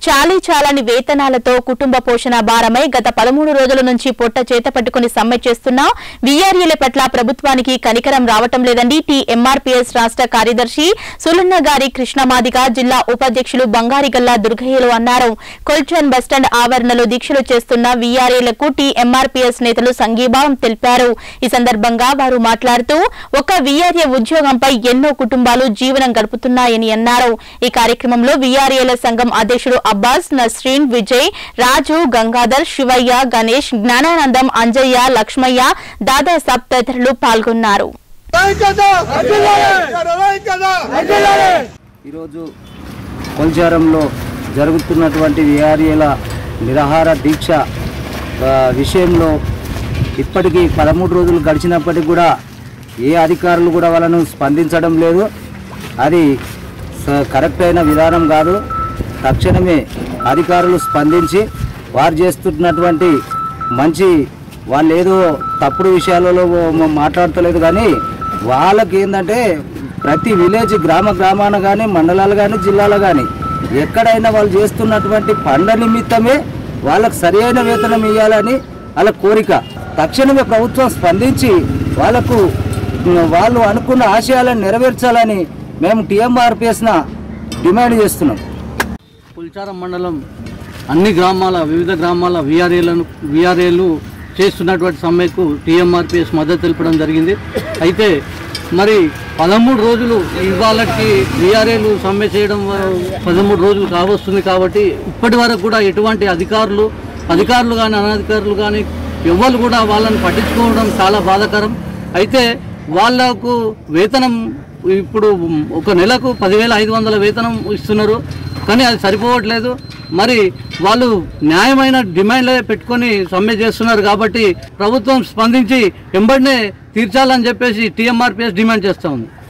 చాలీ చాలని వేతనాలతో కుటుంబ పోషణ భారమై గత పదమూడు రోజుల నుంచి పొట్ట చేత పట్టుకుని సమ్మె చేస్తున్న వీఆర్ఏల పట్ల ప్రభుత్వానికి కనికరం రావటం లేదండి టీఎంఆర్పీఎస్ రాష్ట్ర కార్యదర్శి సులన్న గారి కృష్ణమాదిగ జిల్లా ఉపాధ్యక్షులు బంగారిగల్లా దుర్గయ్యలు అన్నారు కొల్చన్ బస్టాండ్ ఆవరణలో దీక్షలు చేస్తున్న వీఆర్ఏలకు టీఎంఆర్పీఎస్ నేతలు సంఘీభావం తెలిపారు ఈ సందర్భంగా వారు మాట్లాడుతూ ఒక వీఆర్ఏ ఉద్యోగంపై ఎన్నో కుటుంబాలు జీవనం గడుపుతున్నాయని అన్నారు ఈ కార్యక్రమంలో వీఆర్ఏల సంఘం అధ్యక్షుడు అబ్బాస్ నస్రీన్ విజయ్ రాజు గంగాధర్ శివయ్య గణేష్ జ్ఞానానందం అంజయ్య లక్ష్మయ్య దాదాసాబ్ తదితరులు పాల్గొన్నారు ఈరోజు కొల్చారంలో జరుగుతున్నటువంటి విఆర్ఏల నిరాహార దీక్ష ఆ, విషయంలో ఇప్పటికీ పదమూడు రోజులు గడిచినప్పటికీ కూడా ఏ అధికారులు కూడా వాళ్ళను స్పందించడం లేదు అది స- కరెక్ట్ అయిన విధానం కాదు తక్షణమే అధికారులు స్పందించి వారు చేస్తున్నటువంటి మంచి వాళ్ళు ఏదో తప్పుడు విషయాలలో మ- మాట్లాడతలేదు కానీ వాళ్ళకి ఏంటంటే ప్రతి విలేజ్ గ్రామ గ్రామాన కానీ మండలాలు కానీ జిల్లాలు కానీ ఎక్కడైనా వాళ్ళు చేస్తున్నటువంటి పండ్ల నిమిత్తమే వాళ్ళకు సరైన వేతనం ఇవ్వాలని వాళ్ళ కోరిక తక్షణమే ప్రభుత్వం స్పందించి వాళ్ళకు ఉమ్, వాళ్ళు అనుకున్న ఆశయాలను నెరవేర్చాలని మేము టీఎంఆర్పిఎస్న డిమాండ్ చేస్తున్నాం పుల్చారం మండలం అన్ని గ్రామాల వివిధ గ్రామాల విఆర్ఏలను విఆర్ఏలు చేస్తున్నటువంటి సమ్మెకు టీఎంఆర్పిఎస్ మద్దతు తెలపడం జరిగింది అయితే మరి పదమూడు రోజులు ఇవాళకి విఆర్ఏలు సమ్మె చేయడం ఆ, పదమూడు రోజులు కావస్తుంది కాబట్టి ఇప్పటి వరకు కూడా ఎటువంటి అధికారులు అధికారులు కానీ అనధికారులు కానీ ఎవ్వరు కూడా వాళ్ళని పట్టించుకోవడం చాలా బాధాకరం అయితే వాళ్ళకు వేతనం ఇప్పుడు ఒక నెలకు పదివేల ఐదు వందల వేతనం ఇస్తున్నారు కానీ అది సరిపోవట్లేదు మరి వాళ్ళు న్యాయమైన డిమాండ్లే పెట్టుకొని సమ్మె చేస్తున్నారు కాబట్టి ప్రభుత్వం స్పందించి ఎంబడినే తీర్చాలని చెప్పేసి టీఎంఆర్పిఎస్ డిమాండ్ చేస్తూ ఉంది